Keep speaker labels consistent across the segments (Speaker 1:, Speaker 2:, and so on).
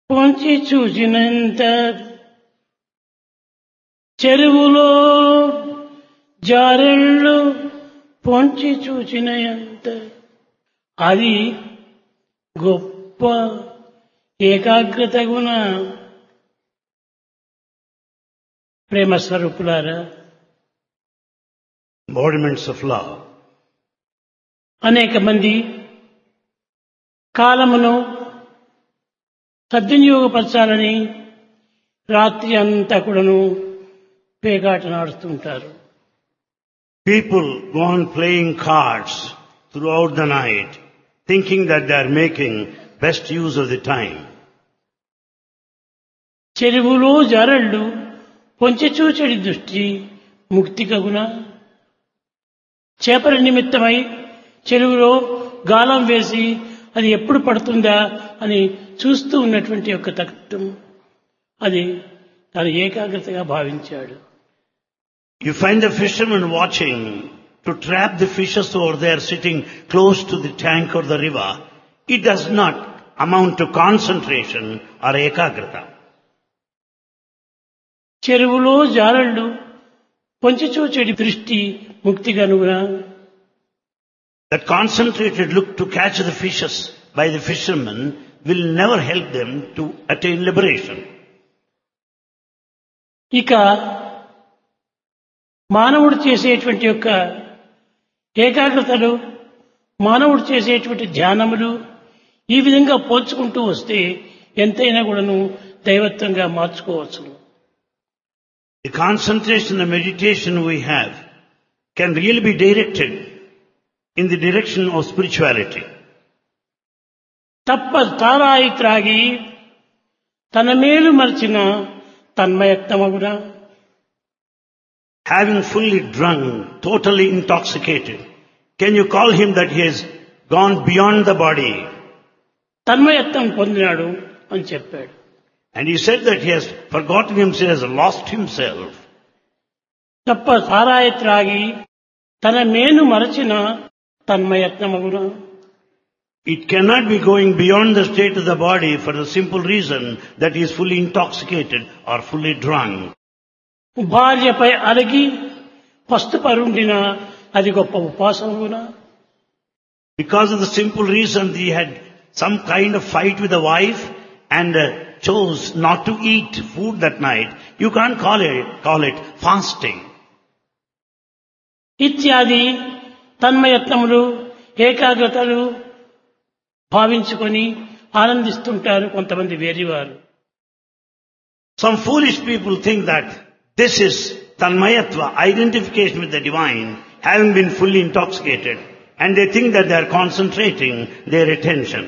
Speaker 1: పొంచి చూసినంత చెరువులో జారెళ్ళు పొంచి చూసిన ఎంత అది గొప్ప ఏకాగ్రత గుణ ప్రేమ స్వరూపులారా
Speaker 2: embodiments of love.
Speaker 1: అనేక మంది కాలమును సద్వినియోగపరచాలని రాత్రి అంతా కూడాను పేకాట నాడుతుంటారు
Speaker 2: People go on playing cards throughout the night, thinking that they are making best use of the time.
Speaker 1: చెరువులో జారళ్ళు పొంచి చూచడి దృష్టి ముక్తి కగున చేపల నిమిత్తమై చెరువులో గాలం వేసి అది ఎప్పుడు పడుతుందా అని చూస్తూ ఉన్నటువంటి యొక్క తత్వం అది తను ఏకాగ్రతగా భావించాడు
Speaker 2: You find the fisherman watching to trap the fishes over there sitting close to the tank or the river. It does not amount to concentration or ekagrata.
Speaker 1: చెరువులో జారళ్ళు పొంచి చూచెడి దృష్టి ముక్తి కనుగొన
Speaker 2: That concentrated look to catch the fishes by the fishermen will never help them to attain liberation.
Speaker 1: ఇక మానవుడు చేసేటువంటి యొక్క ఏకాగ్రతలు మానవుడు చేసేటువంటి ధ్యానములు ఈ విధంగా పోల్చుకుంటూ వస్తే ఎంతైనా కూడాను దైవత్వంగా మార్చుకోవచ్చు
Speaker 2: The concentration and meditation we have can really be directed in the direction of spirituality.
Speaker 1: తప్ప తారాయి త్రాగి తన మేలు మరిచిన తన్మయత్నమగున
Speaker 2: Having fully drunk, totally intoxicated, can you call him that he has gone beyond the body?
Speaker 1: తన్మయత్వం పొందినాడు అని చెప్పాడు
Speaker 2: And he said that he has forgotten himself, has lost himself.
Speaker 1: తప్ప సారాయి త్రాగి తన మేను మరచిన తన్మయత్నమగున
Speaker 2: It cannot be going beyond the state of the body for the simple reason that he is fully intoxicated or fully drunk.
Speaker 1: భార్యపై అలగి పస్తు పరుండిన అది గొప్ప ఉపాసమున
Speaker 2: Because of the simple reason that he had some kind of fight with the wife and uh, chose not to eat food that night, you can't call it, call it fasting.
Speaker 1: ఇత్యాది తన్మయత్నములు ఏకాగ్రతలు భావించుకొని ఆనందిస్తుంటారు కొంతమంది వేరివారు
Speaker 2: Some foolish people think that this is Tanmayatva, identification with the divine, having been fully intoxicated, and they think that they are concentrating their attention.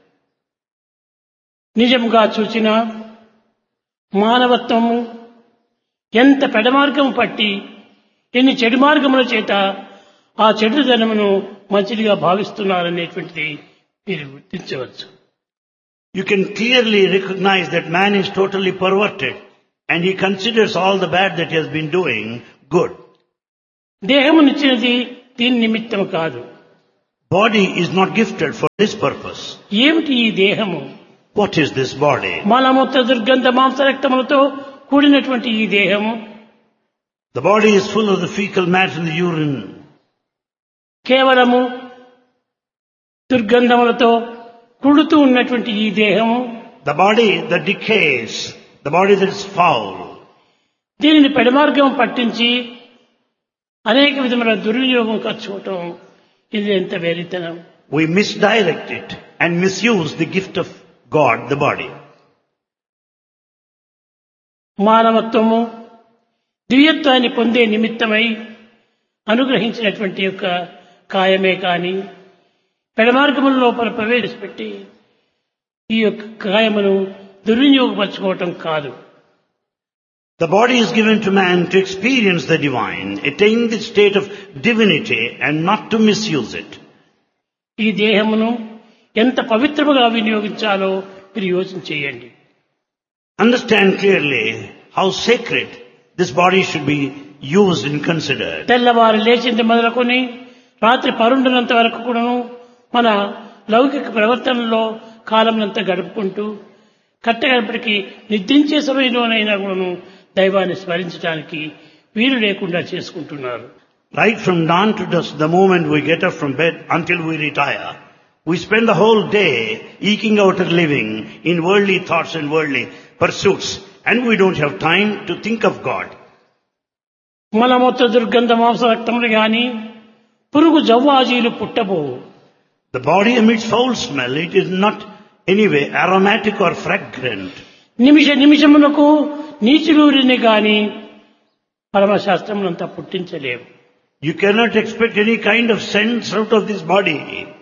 Speaker 1: నిజముగా చూచిన మానవత్వము ఎంత పెడమార్గం పట్టి ఎన్ని చెడు మార్గముల చేత ఆ చెడుదనమును మంచిదిగా భావిస్తున్నారనేటువంటిది మీరు గుర్తించవచ్చు
Speaker 2: You can clearly recognize that man is totally perverted, and he considers all the bad that he has been doing good.
Speaker 1: దేహమునిచ్చినది దీని నిమిత్తం కాదు
Speaker 2: Body is not gifted for this purpose.
Speaker 1: ఏమిటి ఈ దేహము
Speaker 2: What is this body?
Speaker 1: మలమూత్ర దుర్గంధ మాంసరక్తములతో కూడినటువంటి ఈ దేహము
Speaker 2: The body is full of the fecal matter and the urine.
Speaker 1: కేవలము దుర్గంధములతో కుడుతూ ఉన్నటువంటి ఈ దేహము
Speaker 2: The body that decays, the body that is foul.
Speaker 1: దీనిని పెడమార్గం పట్టించి అనేక విధముల దుర్వినియోగం ఖర్చుకోవటం ఇది ఎంత వెరితనం
Speaker 2: We misdirect it and misuse the gift of God, the body.
Speaker 1: మానవత్వము దివ్యత్వాన్ని పొందే నిమిత్తమై అనుగ్రహించినటువంటి యొక్క కాయమే కాని పెడమార్గముల లోపల ప్రవేశపెట్టి ఈ యొక్క కాయమును దుర్వినియోగపరచుకోవటం కాదు
Speaker 2: The body is given to man to experience the divine, attain the state of divinity and not to misuse it.
Speaker 1: ఈ దేహమును ఎంత పవిత్రముగా వినియోగించాలో మీరు యోచన చేయండి
Speaker 2: Understand clearly how sacred this body should be used and considered.
Speaker 1: తెల్లవారు లేచింది మొదలుకొని రాత్రి పరుండునంత వరకు కూడాను మన లౌకిక ప్రవర్తనలో కాలమునంతా గడుపుకుంటూ కట్టగడపటికి నిద్రించే సమయంలోనైనా కూడాను దైవాన్ని స్మరించడానికి వీలు లేకుండా చేసుకుంటున్నారు
Speaker 2: Right from dawn to dusk, the moment we get up from bed until we retire, we spend the whole day eking out a living in worldly thoughts and worldly pursuits, and we don't have time to think of God.
Speaker 1: మలమూత్ర దుర్గంధ మాంస రక్తములు గాని పురుగు జవ్వాజీలు పుట్టబోవు
Speaker 2: The body emits foul smell. It is not anyway aromatic or fragrant.
Speaker 1: నిమిష నిమిషమునకు నీచులూరిని గాని పరమశాస్త్రములంతా పుట్టించలేవు
Speaker 2: You cannot expect any kind of sense out of this body.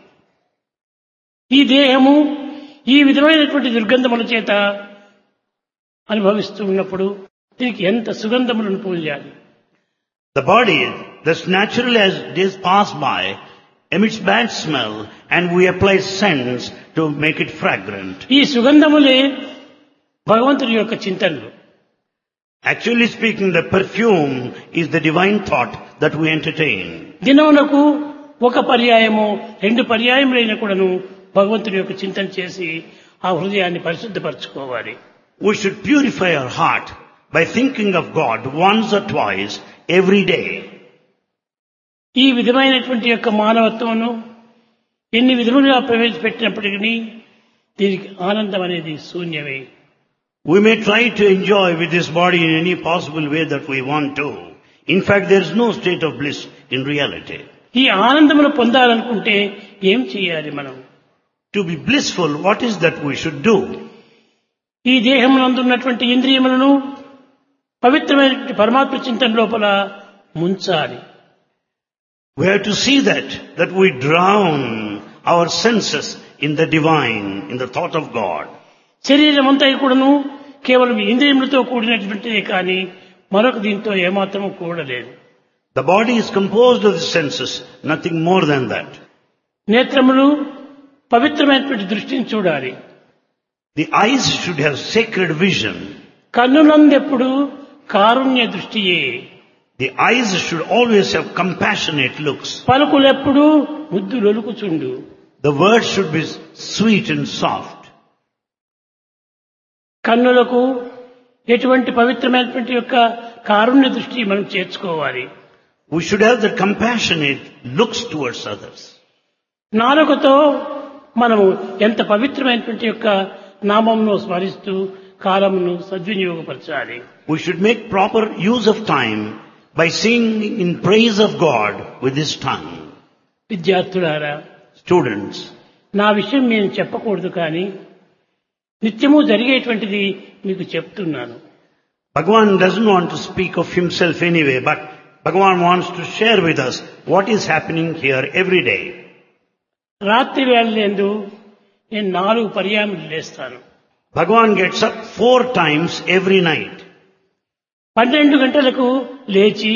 Speaker 1: ఈ దేహము ఈ విధమైనటువంటి దుర్గంధముల చేత అనుభవిస్తూ ఉన్నప్పుడు దీనికి ఎంత సుగంధములను పూజాలి
Speaker 2: The body, thus naturally as days pass by, emits bad smell and we apply scents to make it fragrant.
Speaker 1: ఈ సుగంధములే భగవంతుని యొక్క చింతనలు
Speaker 2: Actually speaking, the perfume is the divine thought that we entertain.
Speaker 1: దినమునకు ఒక పర్యాయము రెండు పర్యాయములైన కూడాను భగవంతుని యొక్క చింతన చేసి ఆ హృదయాన్ని పరిశుద్ధపరచుకోవాలి
Speaker 2: We should purify our heart by thinking of God once or twice every day.
Speaker 1: ఈ విధమైనటువంటి యొక్క మానవత్వమును ఎన్ని విధములుగా ప్రవేశపెట్టినప్పటికీ దీనికి ఆనందం అనేది శూన్యమే
Speaker 2: We may try to enjoy with this body in any possible way that we want to. In fact, there is no state of bliss in reality.
Speaker 1: ఈ ఆనందమును పొందాలనుకుంటే ఏం చేయాలి మనం
Speaker 2: To be blissful, what is that we should do?
Speaker 1: ఈ దేహమునందున్నటువంటి ఇంద్రియములను పవిత్రమైనటువంటి పరమాత్మ చింతన లోపల ముంచాలి
Speaker 2: We have to see that, that we drown our senses in the divine, in the thought of God.
Speaker 1: శరీరం అంతా కూడాను కేవలం ఇంద్రియములతో కూడినటువంటిదే కానీ మరొక దీంతో ఏమాత్రము కూడలేదు
Speaker 2: The body is composed of the senses, nothing more than that.
Speaker 1: నేత్రములు పవిత్రమైనటువంటి దృష్టిని చూడాలి
Speaker 2: The eyes should have sacred vision.
Speaker 1: కన్నులందెప్పుడు Karunya దృష్టియే
Speaker 2: The eyes should always have compassionate looks.
Speaker 1: పలుకులెప్పుడు ముద్దు లొలుకుచుండు
Speaker 2: The words should be sweet and soft.
Speaker 1: కన్నులకు ఎటువంటి పవిత్రమైనటువంటి యొక్క కారుణ్య దృష్టి మనం చేర్చుకోవాలి
Speaker 2: We should have the compassionate looks towards others.
Speaker 1: నాలుకతో మనము ఎంత పవిత్రమైనటువంటి యొక్క నామంను స్మరిస్తూ కాలమును సద్వినియోగపరచాలి
Speaker 2: We should make proper use of time by singing in praise of God with his tongue.
Speaker 1: విద్యార్థులారా
Speaker 2: Students,
Speaker 1: నా విషయం నేను చెప్పకూడదు కానీ నిత్యము జరిగేటువంటిది మీకు చెప్తున్నాను
Speaker 2: Bhagavan doesn't want to speak of himself anyway, but Bhagavan wants to share with us what is happening here every day.
Speaker 1: రాత్రి వేళలందు నేను నాలుగు పర్యాములు లేస్తాను
Speaker 2: Bhagavan gets up four times every night.
Speaker 1: పన్నెండు గంటలకు లేచి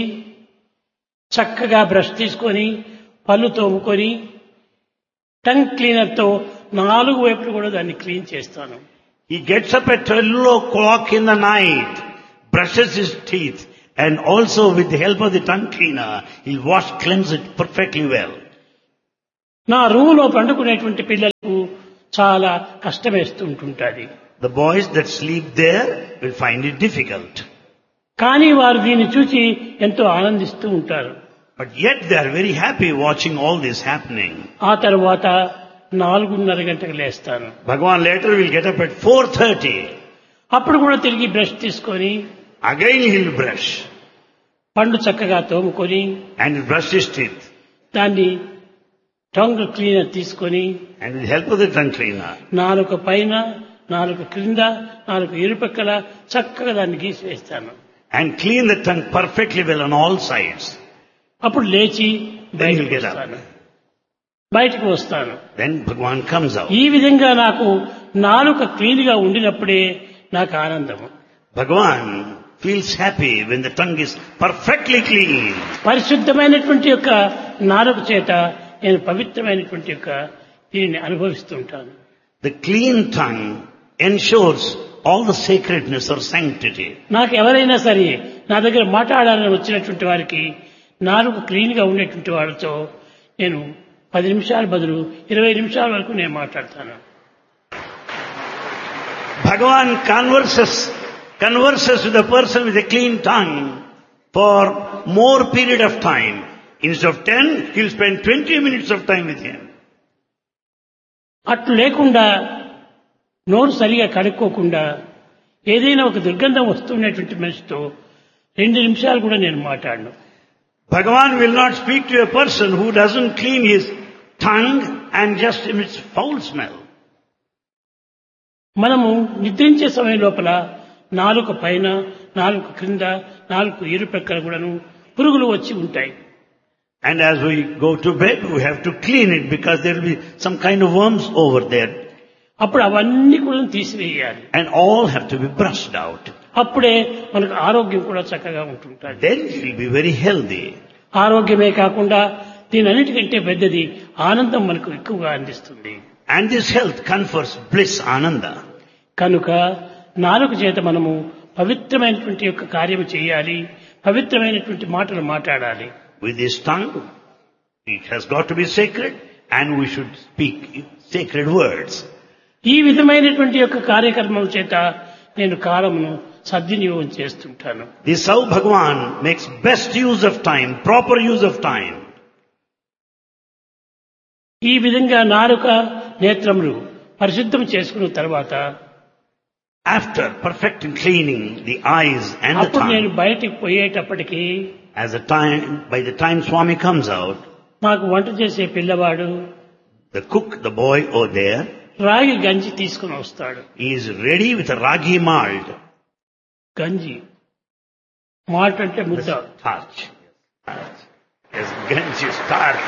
Speaker 1: చక్కగా బ్రష్ తీసుకొని పళ్ళు తోముకొని టంగ్ క్లీనర్తో నాలుగు వైపులు కూడా దాన్ని క్లీన్ చేస్తాను
Speaker 2: He gets up at 12 o'clock in the night, brushes his teeth, and also with the help of the tongue cleaner, he'll wash, cleanse it perfectly well.
Speaker 1: నా రూమ్లో పండుకునేటువంటి పిల్లలకు చాలా కష్టమేస్తూ ఉంటుంటుంది
Speaker 2: The boys that sleep there will find it difficult.
Speaker 1: కానీ వారు దీన్ని చూసి ఎంతో ఆనందిస్తూ ఉంటారు
Speaker 2: But yet they are very happy watching all this happening.
Speaker 1: ఆ తర్వాత నాలుగున్నర గంటకు లేస్తాను
Speaker 2: Bhagavan later will get up at 4.30.
Speaker 1: అప్పుడు కూడా తిరిగి బ్రష్ తీసుకొని
Speaker 2: Again he'll brush
Speaker 1: పండు చక్కగా తోముకొని
Speaker 2: and brush his teeth.
Speaker 1: దాన్ని టంగ్ క్లీనర్ తీసుకొని
Speaker 2: And with the help of the tongue cleaner,
Speaker 1: నాలుక పైన నాలుక క్రింద నాలుగు ఇరుపక్కల చక్కగా దాన్ని గీసివేస్తాను
Speaker 2: and clean the tongue perfectly well on all sides.
Speaker 1: అప్పుడు లేచి
Speaker 2: Then
Speaker 1: బయటకు
Speaker 2: you'll get up.
Speaker 1: వస్తాను బయటకు వస్తాను
Speaker 2: Then Bhagavan comes out.
Speaker 1: ఈ విధంగా నాకు నాలుక క్లీన్ గా ఉండినప్పుడే నాకు ఆనందము
Speaker 2: Bhagavan feels happy when the tongue is perfectly clean.
Speaker 1: పరిశుద్ధమైనటువంటి యొక్క నాలుక చేత నేను పవిత్రమైనటువంటి యొక్క దీనిని అనుభవిస్తుంటాను
Speaker 2: The clean tongue ensures all the sacredness or sanctity.
Speaker 1: నాకు ఎవరైనా సరే నా దగ్గర మాట్లాడాలని వచ్చినటువంటి వారికి నాలుగు క్లీన్ గా ఉండేటువంటి వాళ్ళతో నేను పది నిమిషాల బదులు ఇరవై నిమిషాల వరకు నేను మాట్లాడతాను
Speaker 2: Bhagavan converses, converses with a person with a clean tongue for more period of time. Instead of 10, he'll spend 20 minutes of time with him.
Speaker 1: అట్లు లేకుండా నోరు సరిగా కడుక్కోకుండా ఏదైనా ఒక దుర్గంధం వస్తున్నటువంటి మనిషితో రెండు నిమిషాలు కూడా నేను మాట్లాడను
Speaker 2: Bhagavan will not speak to a person who doesn't clean his tongue and just emits foul smell.
Speaker 1: మనము నిద్రించే సమయం లోపల నాలుక పైన నాలుగు క్రింద నాలుగు ఇరు ప్రక్కల కూడాను పురుగులు వచ్చి ఉంటాయి
Speaker 2: And as we go to bed, we have to clean it because there will be some kind of worms over there.
Speaker 1: అప్పుడు అవన్నీ కూడా తీసివేయాలి
Speaker 2: And all have to be brushed out.
Speaker 1: అప్పుడే మనకు ఆరోగ్యం కూడా చక్కగా ఉంటుంటుంది
Speaker 2: Then he'll be very healthy.
Speaker 1: ఆరోగ్యమే కాకుండా దీని అన్నిటికంటే పెద్దది ఆనందం మనకు ఎక్కువగా అందిస్తుంది
Speaker 2: And this health confers bliss, ananda.
Speaker 1: కనుక నాలుగు చేత మనము పవిత్రమైనటువంటి యొక్క కార్యము చేయాలి పవిత్రమైనటువంటి మాటలు మాట్లాడాలి
Speaker 2: With his tongue, it has got to be sacred and we should speak sacred words.
Speaker 1: ఈ విధమైనటువంటి యొక్క కార్యక్రమం చేత నేను కాలమును సద్వినియోగం చేస్తుంటాను
Speaker 2: This is how Bhagavan makes best use of time, proper use of time.
Speaker 1: ఈ విధంగా నాలుక నేత్రములు పరిశుద్ధం చేసుకున్న తర్వాత
Speaker 2: After perfecting cleaning the eyes and the
Speaker 1: అప్పుడు నేను
Speaker 2: tongue,
Speaker 1: బయటికి పోయేటప్పటికి
Speaker 2: as the time, by the time Swami comes out,
Speaker 1: మాకు వంట చేసే పిల్లవాడు
Speaker 2: the cook, the boy over there,
Speaker 1: రాగి గంజి తీసుకుని వస్తాడు
Speaker 2: he is ready with a ragi malt.
Speaker 1: గంజి మాట అంటే ముద్ద
Speaker 2: Starch. Starch. Yes, ganj is starch.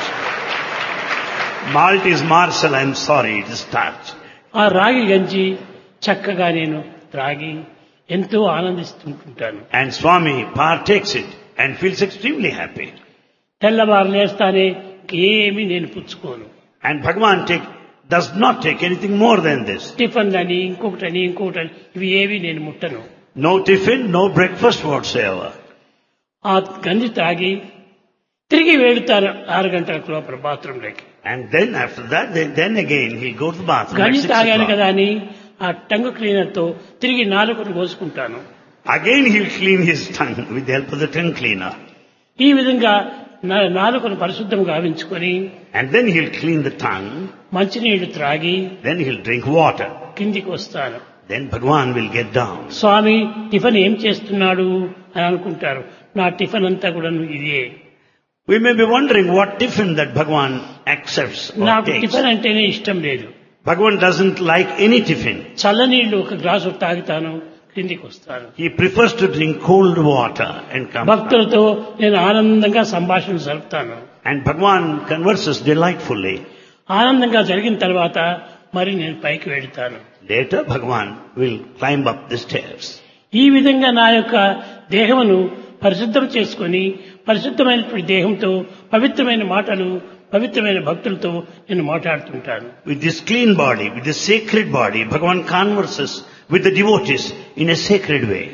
Speaker 2: Malt is marcel, I'm sorry, it is starch.
Speaker 1: ఆ రాగి గంజి చక్కగా నేను త్రాగి ఎంతో ఆనందిస్తుంటుంటాను
Speaker 2: And Swami partakes it and feels extremely happy.
Speaker 1: తెల్లవారు లేస్తానే ఏమీ నేను పుచ్చుకోను
Speaker 2: And Bhagavan take, does not take anything more than this.
Speaker 1: Tiffin అని ఇంకొకటని ఇంకొకటని ఇవి ఏవి నేను ముట్టను
Speaker 2: No tiffin, no breakfast whatsoever.
Speaker 1: ఆ గంజి తాగి తిరిగి వెళుతారు ఆరు గంటల లోపల బాత్రూంలోకి
Speaker 2: And then after that, then, then again he'll go to the bathroom at
Speaker 1: గంజి
Speaker 2: six
Speaker 1: తాగాను
Speaker 2: o'clock.
Speaker 1: కదా అని ఆ టంగు క్లీనర్ తో తిరిగి నాలుకను కోసుకుంటాను
Speaker 2: Again he'll clean his tongue with the help of the tongue cleaner.
Speaker 1: ఈ విధంగా నా- నాలుకను పరిశుద్ధంగా గావించుకొని
Speaker 2: And then he'll clean the tongue.
Speaker 1: మంచినీళ్లు త్రాగి
Speaker 2: Then he'll drink water.
Speaker 1: కిందికి వస్తాను
Speaker 2: Then Bhagavan will get down.
Speaker 1: Swami tiffin ఏం చేస్తున్నాడు అని అనుకుంటారు నా టిఫిన్ అంతా కూడా ఇదే
Speaker 2: We may be wondering what tiffin that Bhagavan accepts or
Speaker 1: నాకు
Speaker 2: takes.
Speaker 1: టిఫిన్ అంటేనే ఇష్టం లేదు
Speaker 2: Bhagavan doesn't like any tiffin.
Speaker 1: చల్లనీళ్లు ఒక గ్లాసు తాగుతాను కిందికి వస్తాను
Speaker 2: He prefers to drink cold water and come.
Speaker 1: భక్తులతో నేను ఆనందంగా సంభాషణ జరుపుతాను
Speaker 2: And Bhagavan converses delightfully.
Speaker 1: ఆనందంగా జరిగిన తర్వాత మరి నేను పైకి వెళ్తాను
Speaker 2: Later Bhagavan will climb up the stairs.
Speaker 1: ఈ విధంగా నా యొక్క దేహమును పరిశుద్ధం చేసుకొని పరిశుద్ధమైనటువంటి దేహంతో పవిత్రమైన మాటలు పవిత్రమైన భక్తులతో నేను మాట్లాడుతుంటాను
Speaker 2: With this clean body, with this sacred body, Bhagavan converses with the devotees in a sacred way.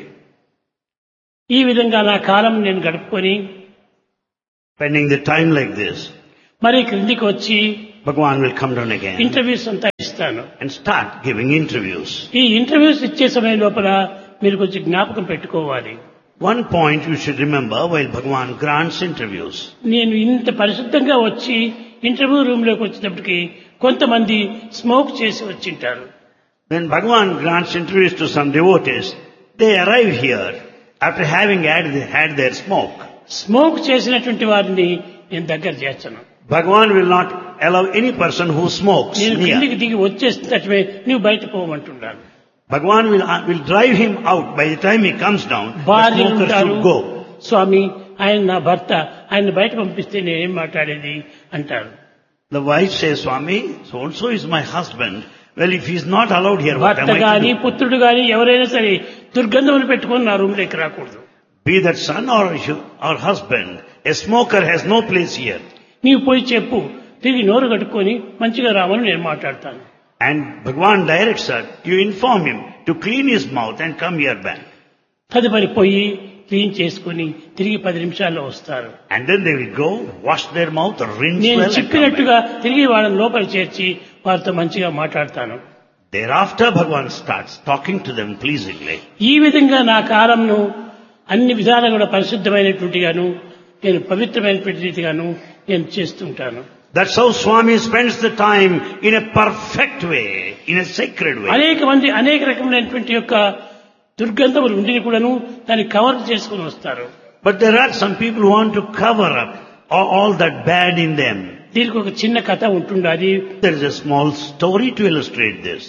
Speaker 1: ఈ విధంగా నా కాలం నేను గడుపుకొని
Speaker 2: Spending the time like this,
Speaker 1: మరి క్రిందికి వచ్చి
Speaker 2: Bhagavan will come down again
Speaker 1: interviews అంతా ఇస్తాను
Speaker 2: and start giving interviews.
Speaker 1: ఈ ఇంటర్వ్యూస్ ఇచ్చే సమయం లోపల మీరు కొంచెం జ్ఞాపకం పెట్టుకోవాలి
Speaker 2: One point you should remember while Bhagavan grants interviews.
Speaker 1: నేను ఇంత పరిశుద్ధంగా వచ్చి ఇంటర్వ్యూ రూమ్ లోకి వచ్చేటప్పటికి కొంతమంది స్మోక్ చేసి వచ్చింటారు
Speaker 2: When Bhagavan grants interviews to some devotees, they arrive here after having had, had their smoke.
Speaker 1: Smoke చేసినటువంటి వారిని నేను దగ్గర చేర్చను
Speaker 2: Bhagavan will not allow any person who smokes
Speaker 1: నేను
Speaker 2: near.
Speaker 1: కిందికి దిగి వచ్చేసినట్టువే నువ్వు బయట పోమంటున్నాను
Speaker 2: Bhagavan will, uh, will drive him out. By the time he comes down, the
Speaker 1: భార్య
Speaker 2: smoker
Speaker 1: ఉంటారు
Speaker 2: should go.
Speaker 1: స్వామి ఆయన నా భర్త ఆయన బయట పంపిస్తే నేనేం మాట్లాడేది అంటారు
Speaker 2: The wife says, Swami, so and so is my husband. Well, if he's not allowed here, what
Speaker 1: భర్త
Speaker 2: am I
Speaker 1: గాని
Speaker 2: to do?
Speaker 1: పుత్రుడు గాని ఎవరైనా సరే దుర్గంధములు పెట్టుకొని నా రూమ్ లోకి రాకూడదు
Speaker 2: Be that son or, hu- or husband, a smoker has no place here.
Speaker 1: నీవు పోయి చెప్పు తిరిగి నోరు కట్టుకొని మంచిగా రామని నేను మాట్లాడతాను
Speaker 2: And Bhagavan directs her, you inform him to clean his mouth and come here back.
Speaker 1: తదుపరి పోయి క్లీన్ చేసుకొని తిరిగి పది నిమిషాల్లో వస్తారు
Speaker 2: And then they will go, wash their mouth, rinse
Speaker 1: నేను
Speaker 2: well and come back.
Speaker 1: చెప్పినట్టుగా తిరిగి వాళ్ళని లోపల చేర్చి వారితో మంచిగా మాట్లాడతాను
Speaker 2: Thereafter, Bhagavan starts talking to them pleasingly.
Speaker 1: ఈ విధంగా నా కాలంను అన్ని విధాలు కూడా పరిశుద్ధమైనటువంటిగాను నేను పవిత్రమైనటువంటి రీతిగాను నేను చేస్తుంటాను
Speaker 2: That's how Swami spends the time in a perfect way, in a sacred way.
Speaker 1: అనేక మంది అనేక రకమైనటువంటి యొక్క దుర్గంధములు ఉండి కూడాను దాన్ని కవర్ చేసుకుని వస్తారు
Speaker 2: But there are some people who want to cover up all, all that bad in them.
Speaker 1: దీనికి ఒక చిన్న కథ ఉంటుండాలి
Speaker 2: There is a small story to illustrate this.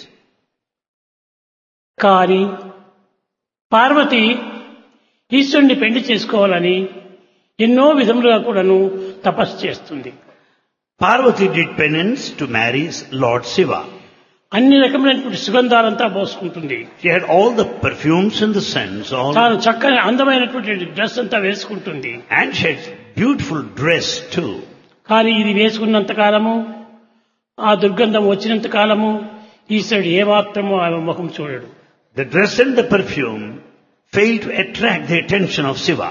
Speaker 1: కానీ పార్వతి ఈశ్వరుని పెళ్లి చేసుకోవాలని ఎన్నో విధములుగా కూడాను తపస్సు చేస్తుంది
Speaker 2: Parvati did penance to marry Lord Shiva.
Speaker 1: అన్ని రకమైనటువంటి సుగంధాలంతా పోసుకుంటుంది
Speaker 2: She had all the perfumes and the scents, all,
Speaker 1: తాను చక్కని అందమైనటువంటి డ్రెస్ అంతా వేసుకుంటుంది
Speaker 2: and she had beautiful dress too.
Speaker 1: కానీ ఇది వేసుకున్నంత కాలము ఆ దుర్గంధం వచ్చినంత కాలము ఈశ్వరుడు ఏమాత్రమో ఆమె ముఖం చూడడు
Speaker 2: The dress and the perfume failed to attract the attention of Shiva.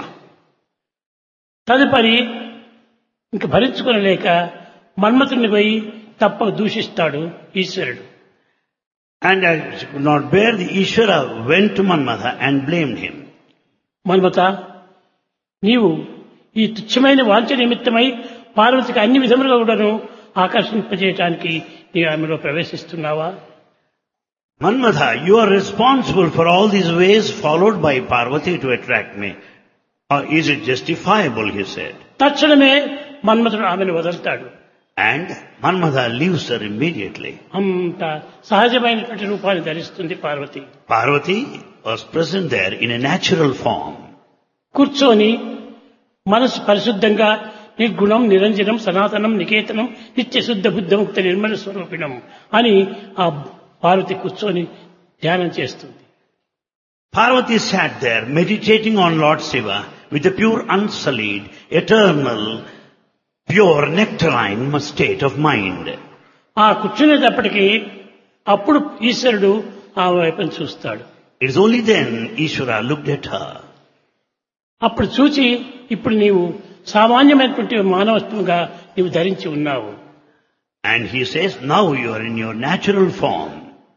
Speaker 1: తదుపరి ఇంక భరించుకొనలేక మన్మథుని పోయి తప్ప దూషిస్తాడు ఈశ్వరుడు
Speaker 2: And as she could not bear, the Ishvara went to Manmatha and blamed him.
Speaker 1: Manmatha నీవు ఈ తుచ్చమైన వాంఛ నిమిత్తమై పార్వతికి అన్ని విధములుగా కూడాను ఆకర్షింపజేయటానికి నీవు ఆమెలో ప్రవేశిస్తున్నావా
Speaker 2: Manmatha, you are responsible for all these ways followed by Parvati to attract me. Or is it justifiable, he said.
Speaker 1: తక్షణమే మన్మథుడు ఆమెను వదులుతాడు
Speaker 2: And Manmatha leaves her immediately.
Speaker 1: అంత సహజమైనటువంటి రూపాన్ని ధరిస్తుంది Parvati
Speaker 2: Parvati was present there in a natural form.
Speaker 1: కూర్చొని మనసు పరిశుద్ధంగా నిర్గుణం నిరంజనం సనాతనం నికేతనం నిత్య శుద్ధ బుద్ధముక్త నిర్మల స్వరూపిణం అని ఆ పార్వతి కూర్చొని ధ్యానం చేస్తుంది
Speaker 2: Parvati sat there meditating on Lord Shiva with a pure unsullied, eternal, pure nectarine state of mind.
Speaker 1: ఆ కూర్చునేటప్పటికీ అప్పుడు ఈశ్వరుడు ఆ వైపును చూస్తాడు
Speaker 2: It is only then Ishvara looked at her.
Speaker 1: అప్పుడు చూచి ఇప్పుడు నీవు సామాన్యమైనటువంటి మానవత్వంగా నీవు ధరించి ఉన్నావు
Speaker 2: And he says, now you are in your natural form.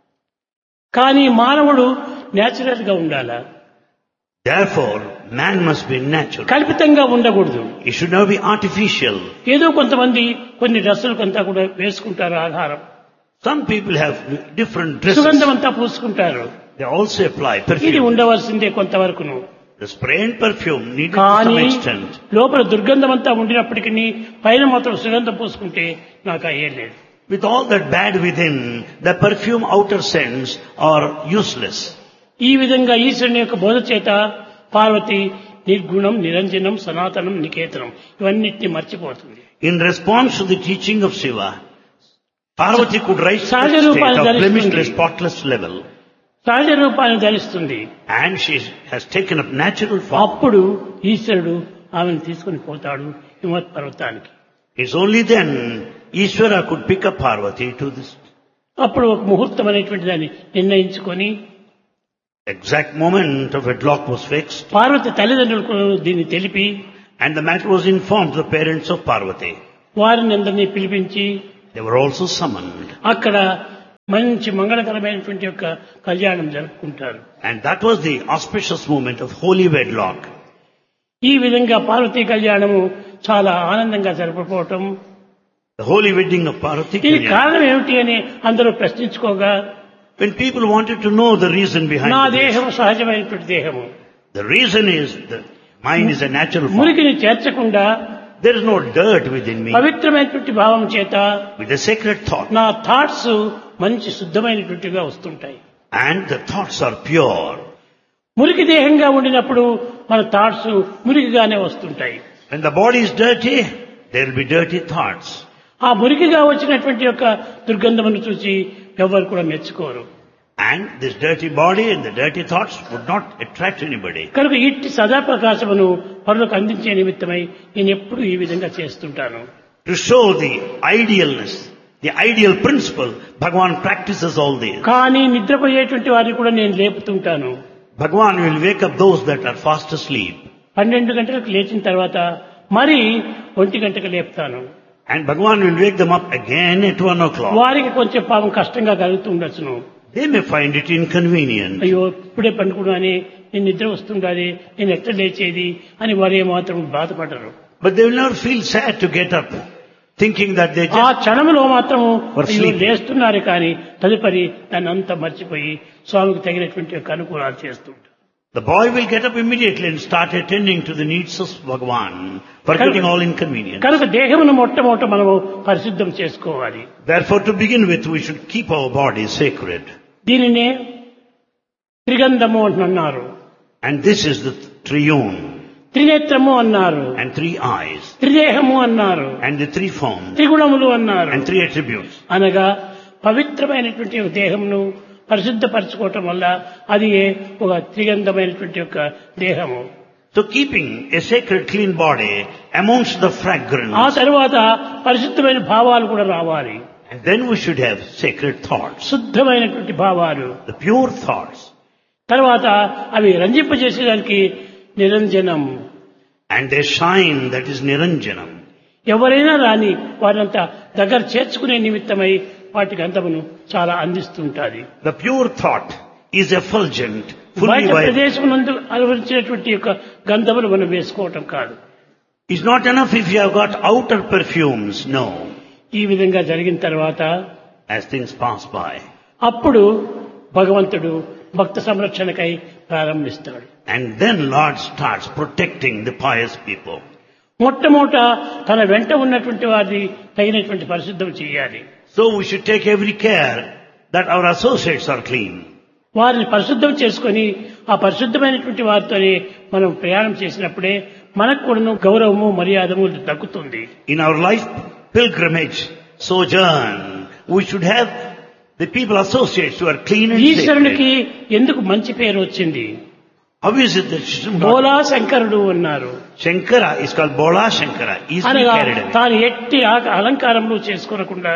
Speaker 1: కానీ మానవుడు నేచురల్ గా ఉండాలా
Speaker 2: Therefore, man must be natural.
Speaker 1: కల్పితంగా ఉండకూడదు
Speaker 2: He should not be artificial.
Speaker 1: ఏదో కొంతమంది కొన్ని డ్రెస్సులు కొంత కూడా వేసుకుంటారు ఆధారం
Speaker 2: Some people have different dresses.
Speaker 1: సుగంధం అంతా పూసుకుంటారు
Speaker 2: They also apply
Speaker 1: ఇది
Speaker 2: perfume.
Speaker 1: ఉండవలసిందే కొంతవరకును
Speaker 2: The spray and perfume needed to
Speaker 1: కానీ
Speaker 2: some extent.
Speaker 1: లోపల దుర్గంధం అంతా ఉండినప్పటికీ పైన మాత్రం సుగంధం పూసుకుంటే నాకు అయ్యే లేదు
Speaker 2: With all that bad within, the perfume outer scents are useless.
Speaker 1: ఈ విధంగా ఈశ్వరుని యొక్క బోధ చేత పార్వతి నిర్గుణం నిరంజనం సనాతనం నికేతనం ఇవన్నిటిని మర్చిపోతుంది
Speaker 2: In response to the teaching of Shiva, Parvati could rise to
Speaker 1: సహజ
Speaker 2: the state
Speaker 1: రూపాన్ని
Speaker 2: of
Speaker 1: ధరిస్తుంది.
Speaker 2: blemishless, spotless level.
Speaker 1: సహజ రూపాన్ని ధరిస్తుంది
Speaker 2: And she has taken up natural form.
Speaker 1: అప్పుడు ఈశ్వరుడు ఆమెను తీసుకుని పోతాడు హిమత్ పర్వతానికి
Speaker 2: It's only then Ishvara could pick up Parvati to this
Speaker 1: అప్పుడు ఒక ముహూర్తం అనేటువంటి దాన్ని నిర్ణయించుకొని
Speaker 2: exact moment of wedlock was fixed.
Speaker 1: Parvati తల్లిదండ్రులకు దీన్ని తెలిపి
Speaker 2: And the matter was informed to the parents of Parvati.
Speaker 1: వారిని అందరినీ పిలిపించి
Speaker 2: They were also summoned.
Speaker 1: అక్కడ మంచి మంగళకరమైనటువంటి యొక్క కళ్యాణం జరుపుకుంటారు
Speaker 2: And that was the auspicious moment of holy wedlock.
Speaker 1: ఈ విధంగా పార్వతీ కళ్యాణము చాలా ఆనందంగా జరపకపోవటం
Speaker 2: The holy wedding of Parvati.
Speaker 1: దీనికి
Speaker 2: Kalyan.
Speaker 1: కారణం ఏమిటి అని అందరూ ప్రశ్నించుకోగా
Speaker 2: When people wanted to know the reason behind
Speaker 1: నా
Speaker 2: this,
Speaker 1: దేహము సహజమైనటువంటి దేహము
Speaker 2: the reason is that mine is a natural form.
Speaker 1: మురికిని చేర్చకుండా
Speaker 2: There is no dirt within me.
Speaker 1: పవిత్రమైనటువంటి భావం చేత
Speaker 2: With a sacred thought.
Speaker 1: నా థాట్స్ మంచి శుద్ధమైనటువంటిగా వస్తుంటాయి
Speaker 2: And the thoughts are pure.
Speaker 1: మురికి దేహంగా ఉండినప్పుడు మన థాట్స్ మురికిగానే వస్తుంటాయి
Speaker 2: When the body is dirty, there will be dirty thoughts.
Speaker 1: ఆ మురికిగా వచ్చినటువంటి యొక్క దుర్గంధమును చూసి ఎవరు కూడా మెచ్చుకోరు
Speaker 2: And this dirty body and the dirty thoughts would not attract anybody.
Speaker 1: కనుక ఇట్టి సదాప్రకాశమును పరులకు అందించే నిమిత్తమై నేను ఎప్పుడు ఈ విధంగా చేస్తుంటాను
Speaker 2: To show the idealness, the ideal principle, Bhagavan practices all this.
Speaker 1: కానీ నిద్రపోయేటువంటి వారిని కూడా నేను లేపుతుంటాను
Speaker 2: Bhagavan will wake up those that are fast asleep.
Speaker 1: పన్నెండు గంటలకు లేచిన తర్వాత మరి ఒంటి గంటకు లేపుతాను
Speaker 2: And Bhagavan will wake them up again at one o'clock.
Speaker 1: వారికి కొంచెం పాపం కష్టంగా కలుగుతూ ఉండొచ్చును
Speaker 2: They may find it inconvenient.
Speaker 1: అయ్యో ఇప్పుడే పండుకున్నాని నేను నిద్ర వస్తుండాలి నేను ఎట్లా లేచేది అని వారు ఏమాత్రం బాధపడరు
Speaker 2: But they will never feel sad to get up, thinking that they
Speaker 1: ఆ
Speaker 2: just
Speaker 1: క్షణంలో మాత్రము
Speaker 2: Or
Speaker 1: అయ్యో
Speaker 2: sleep.
Speaker 1: లేస్తున్నారు కానీ తదుపరి దాన్ని అంతా మర్చిపోయి స్వామికి తగినటువంటి యొక్క అనుకూలాలు చేస్తుంటారు
Speaker 2: The boy will get up immediately and start attending to the needs of Bhagavan, forgetting all inconvenience.
Speaker 1: కనుక దేహమును మొట్టమొదట మనము పరిశుద్ధం చేసుకోవాలి
Speaker 2: Therefore, to begin with, we should keep our body sacred.
Speaker 1: దీనినే త్రిగంధము అంటున్నారు
Speaker 2: And this is the triune,
Speaker 1: త్రినేత్రము అన్నారు
Speaker 2: and three eyes,
Speaker 1: త్రిదేహము అన్నారు
Speaker 2: and the three forms,
Speaker 1: త్రిగుణములు అన్నారు
Speaker 2: and three attributes.
Speaker 1: అనగా పవిత్రమైనటువంటి ఒక దేహమును పరిశుద్ధపరచుకోవటం వల్ల అది ఒక త్రిగంధమైనటువంటి యొక్క దేహము
Speaker 2: So keeping a sacred clean body amongst the
Speaker 1: ఆ
Speaker 2: fragrance,
Speaker 1: తరువాత పరిశుద్ధమైన భావాలు కూడా రావాలి
Speaker 2: and then we should have sacred thoughts,
Speaker 1: శుద్ధమైనటువంటి భావాలు
Speaker 2: the pure thoughts,
Speaker 1: తర్వాత అవి రంజింపజేసేదానికి నిరంజనం
Speaker 2: and they shine, that is Niranjanam.
Speaker 1: ఎవరైనా రాని వారినంతా దగ్గర చేర్చుకునే నిమిత్తమై వాటి గంధమును చాలా అందిస్తుంటాది
Speaker 2: The pure thought is effulgent, fully
Speaker 1: బయట
Speaker 2: vibrant.
Speaker 1: ప్రదేశం నందు అనుభవించినటువంటి యొక్క గంధములు మనం వేసుకోవటం కాదు
Speaker 2: It's not enough if you have got outer perfumes, no,
Speaker 1: ఈ విధంగా జరిగిన తర్వాత
Speaker 2: as things pass by.
Speaker 1: అప్పుడు భగవంతుడు భక్త సంరక్షణకై ప్రారంభిస్తాడు
Speaker 2: And then Lord starts protecting the pious people.
Speaker 1: మొట్టమొదట తన వెంట ఉన్నటువంటి వారిని తగినటువంటి పరిశుద్ధం చేయాలి
Speaker 2: So we should take every care that our associates are clean.
Speaker 1: వారిని పరిశుద్ధం చేసుకొని ఆ పరిశుద్ధమైనటువంటి వారితోనే మనం ప్రయాణం చేసినప్పుడే మనకు కూడాను గౌరవము మర్యాదము దక్కుతుంది
Speaker 2: In our life pilgrimage, sojourn, we should have the people associates who are clean and
Speaker 1: ఈశ్వరునికి
Speaker 2: sacred.
Speaker 1: ఎందుకు మంచి పేరు వచ్చింది
Speaker 2: How is it that Shri-
Speaker 1: బోలా శంకరుడు అన్నారు
Speaker 2: Shankara is called Bola Shankara, easily
Speaker 1: అనగా
Speaker 2: carried away.
Speaker 1: తాను ఎట్టి ఆ- అలంకారములు చేసుకోనకుండా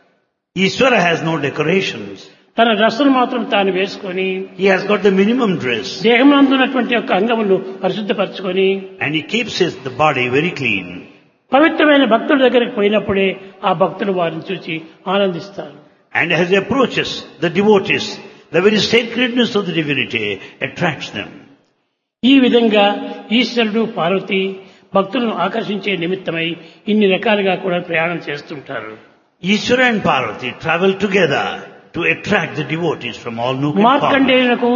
Speaker 2: Ishvara has no decorations.
Speaker 1: తన డ్రెస్సును మాత్రం తాను వేసుకొని
Speaker 2: He has got the minimum dress
Speaker 1: దేహమునందున్నటువంటి యొక్క అంగములు పరిశుద్ధపరచుకొని
Speaker 2: and he keeps his the body very clean.
Speaker 1: పవిత్రమైన భక్తుల దగ్గరికి పోయినప్పుడే ఆ భక్తులు వారిని చూసి ఆనందిస్తారు
Speaker 2: And as he approaches the devotees, the very sacredness of the divinity attracts them.
Speaker 1: ఈ విధంగా ఈశ్వరుడు పార్వతి భక్తులను ఆకర్షించే నిమిత్తమై ఇన్ని రకాలుగా కూడా ప్రయాణం చేస్తుంటారు
Speaker 2: Ishvara and Parvati travel together to attract the devotees from all nook and corner.
Speaker 1: మార్కండేయులకు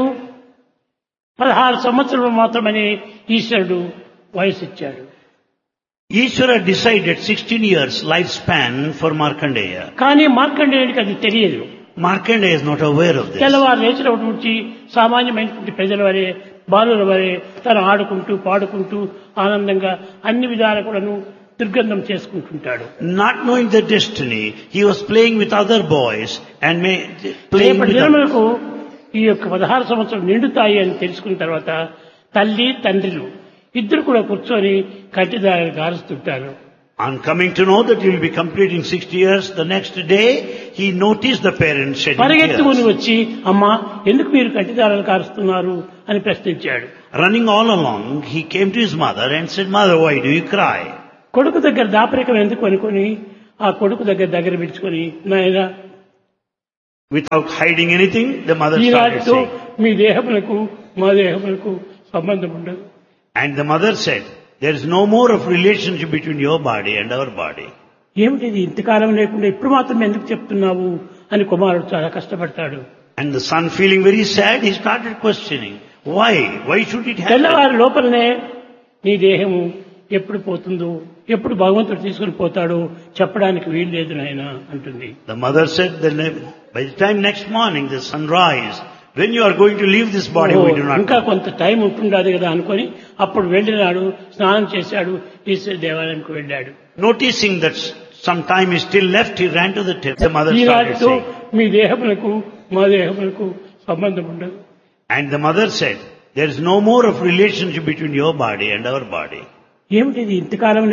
Speaker 1: పదహారు సంవత్సరాలు మాత్రమని ఈశ్వరుడు వయసు ఇచ్చాడు
Speaker 2: Ishvara decided 16 years lifespan for Markandeya.
Speaker 1: కానీ మార్కండేయుడికి అది తెలియదు
Speaker 2: Markandeya is not aware of this.
Speaker 1: తెల్లవారు లేచినప్పటి నుంచి సామాన్యమైనటువంటి ప్రజల వరే బాలుల వరే తను ఆడుకుంటూ పాడుకుంటూ ఆనందంగా అన్ని విధాలు కూడాను దుర్గంధం చేసుకుంటుంటాడు
Speaker 2: Not knowing the destiny, he was playing with other boys and may, playing
Speaker 1: రేపటి
Speaker 2: with others.
Speaker 1: దినములకు ఈ యొక్క పదహారు సంవత్సరం నిండుతాయి అని తెలుసుకున్న తర్వాత తల్లి తండ్రులు ఇద్దరు కూడా కూర్చొని కంటిదారులు కారుస్తుంటారు
Speaker 2: On coming to know that he will be completing 60 years, the next day he noticed the parents shedding
Speaker 1: పరిగెత్తుకుని
Speaker 2: tears.
Speaker 1: వచ్చి అమ్మా ఎందుకు మీరు కంటిదారాలు కారుస్తున్నారు అని ప్రశ్నించాడు
Speaker 2: Running all along, he came to his mother and said, Mother, why do you cry?
Speaker 1: కొడుకు దగ్గర దాపరికం ఎందుకు అనుకొని ఆ కొడుకు దగ్గర దగ్గర పిలుచుకొని నాయన
Speaker 2: Without hiding anything, the mother started
Speaker 1: ఈనాటితో
Speaker 2: saying.
Speaker 1: మీ దేహములకు మా దేహములకు సంబంధం ఉండదు
Speaker 2: And the mother said, there is no more of relationship between your body and our body.
Speaker 1: ఏమిటిది ఇంతకాలం లేకుండా ఇప్పుడు మాత్రం ఎందుకు చెప్తున్నావు అని కుమారుడు చాలా కష్టపడతాడు
Speaker 2: And the son feeling very sad, he started questioning, why? Why should it happen?
Speaker 1: తెల్లవారి లోపలనే నీ దేహము ఎప్పుడు పోతుందో ఎప్పుడు భగవంతుడు తీసుకుని పోతాడో చెప్పడానికి వీలు లేదు నాయన అంటుంది
Speaker 2: The mother said, that by the time next morning the sunrise, when you are going to leave this body, we do
Speaker 1: oh,
Speaker 2: not
Speaker 1: ఇంకా
Speaker 2: know.
Speaker 1: కొంత టైం ఉంటుండదు కదా అనుకొని అప్పుడు వెళ్ళినాడు స్నానం చేశాడు ఈశ్వర దేవాలయంకి వెళ్ళాడు
Speaker 2: Noticing that some time is still left, he ran to the temple. The mother started
Speaker 1: ఈనాటితో
Speaker 2: saying,
Speaker 1: మీ దేహములకు మా దేహములకు సంబంధం ఉండదు
Speaker 2: and the mother said, there is no more of relationship between your body and our body.
Speaker 1: ఏమిటిది ఇంతకాలం